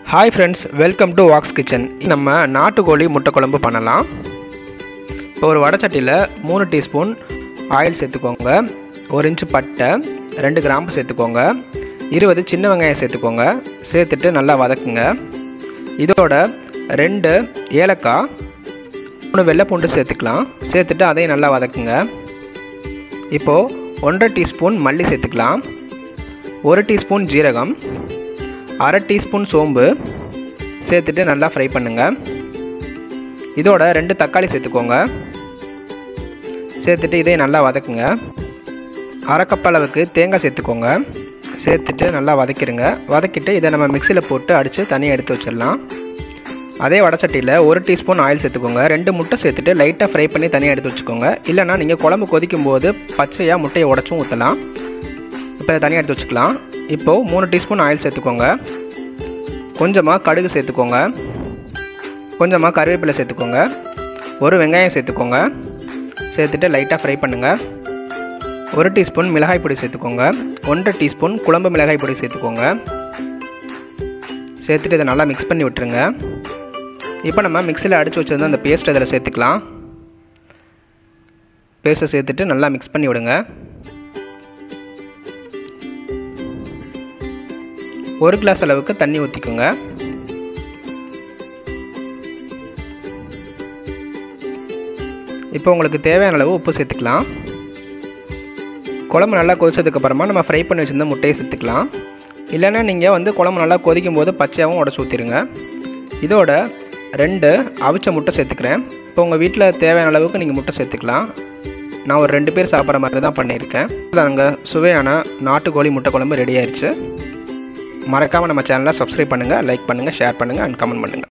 hi friends welcome to வாக்ஸ் kitchen நம்ம நாட்டுக்கோழி முட்டை குழம்பு பண்ணலாம் இப்போ ஒரு வடச்சட்டியில் மூணு டீஸ்பூன் ஆயில் சேர்த்துக்கோங்க ஒரு இன்ச்சு பட்டை ரெண்டு கிராம்பு சேர்த்துக்கோங்க இருபது சின்ன வெங்காயம் சேர்த்துக்கோங்க சேர்த்துட்டு நல்லா வதக்குங்க இதோட ரெண்டு ஏலக்காய் மூணு வெள்ளை பூண்டு சேர்த்துக்கலாம் சேர்த்துட்டு அதையும் நல்லா வதக்குங்க இப்போது ஒன்றரை டீஸ்பூன் மல்லி சேர்த்துக்கலாம் ஒரு டீஸ்பூன் ஜீரகம் அரை டீஸ்பூன் சோம்பு சேர்த்துட்டு நல்லா ஃப்ரை பண்ணுங்கள் இதோட ரெண்டு தக்காளி சேர்த்துக்கோங்க சேர்த்துட்டு இதை நல்லா வதக்குங்க அரை கப் அளவுக்கு தேங்காய் சேர்த்துக்கோங்க சேர்த்துட்டு நல்லா வதக்கிடுங்க வதக்கிட்டு இதை நம்ம மிக்சியில் போட்டு அடித்து தனியாக எடுத்து வச்சிடலாம் அதே வடச்சட்டியில் ஒரு டீஸ்பூன் ஆயில் சேர்த்துக்கோங்க ரெண்டு முட்டை சேர்த்துட்டு லைட்டாக ஃப்ரை பண்ணி தனியாக எடுத்து வச்சுக்கோங்க இல்லைனா நீங்கள் குழம்பு கொதிக்கும் போது பச்சையாக முட்டையை உடச்சும் ஊற்றலாம் இப்போ இதை தனியாக எடுத்து வச்சுக்கலாம் இப்போது மூணு டீஸ்பூன் ஆயில் சேர்த்துக்கோங்க கொஞ்சமாக கடுகு சேர்த்துக்கோங்க கொஞ்சமாக கருவேப்பிலை சேர்த்துக்கோங்க ஒரு வெங்காயம் சேர்த்துக்கோங்க சேர்த்துட்டு லைட்டாக ஃப்ரை பண்ணுங்கள் ஒரு டீஸ்பூன் மிளகாய் பொடி சேர்த்துக்கோங்க ஒன்றரை டீஸ்பூன் குழம்பு மிளகாய் பொடி சேர்த்துக்கோங்க சேர்த்துட்டு இதை நல்லா மிக்ஸ் பண்ணி விட்டுருங்க இப்போ நம்ம மிக்சியில் அடித்து வச்சுருந்த அந்த பேஸ்ட் அதில் சேர்த்துக்கலாம் பேஸ்ட்டை சேர்த்துட்டு நல்லா மிக்ஸ் பண்ணி விடுங்க ஒரு கிளாஸ் அளவுக்கு தண்ணி ஊற்றிக்கோங்க இப்போ உங்களுக்கு தேவையான அளவு உப்பு சேர்த்துக்கலாம் குழம்பு நல்லா கொதிச்சதுக்கப்புறமா நம்ம ஃப்ரை பண்ணி வச்சுருந்த முட்டையை சேர்த்துக்கலாம் இல்லைன்னா நீங்கள் வந்து குழம்பு நல்லா கொதிக்கும் போது பச்சையாகவும் உடச்சி ஊற்றிடுங்க இதோட ரெண்டு அவிச்ச முட்டை சேர்த்துக்கிறேன் இப்போ உங்கள் வீட்டில் தேவையான அளவுக்கு நீங்கள் முட்டை சேர்த்துக்கலாம் நான் ஒரு ரெண்டு பேர் சாப்பிட்ற மாதிரி தான் பண்ணியிருக்கேன் நாங்கள் சுவையான நாட்டுக்கோழி முட்டை குழம்பு ரெடி ஆயிடுச்சு மறக்காமல் நம்ம சேனலை சப்ஸ்கிரைப் பண்ணுங்கள் லைக் பண்ணுங்கள் ஷேர் பண்ணுங்கள் அண்ட் கமெண்ட் பண்ணுங்கள்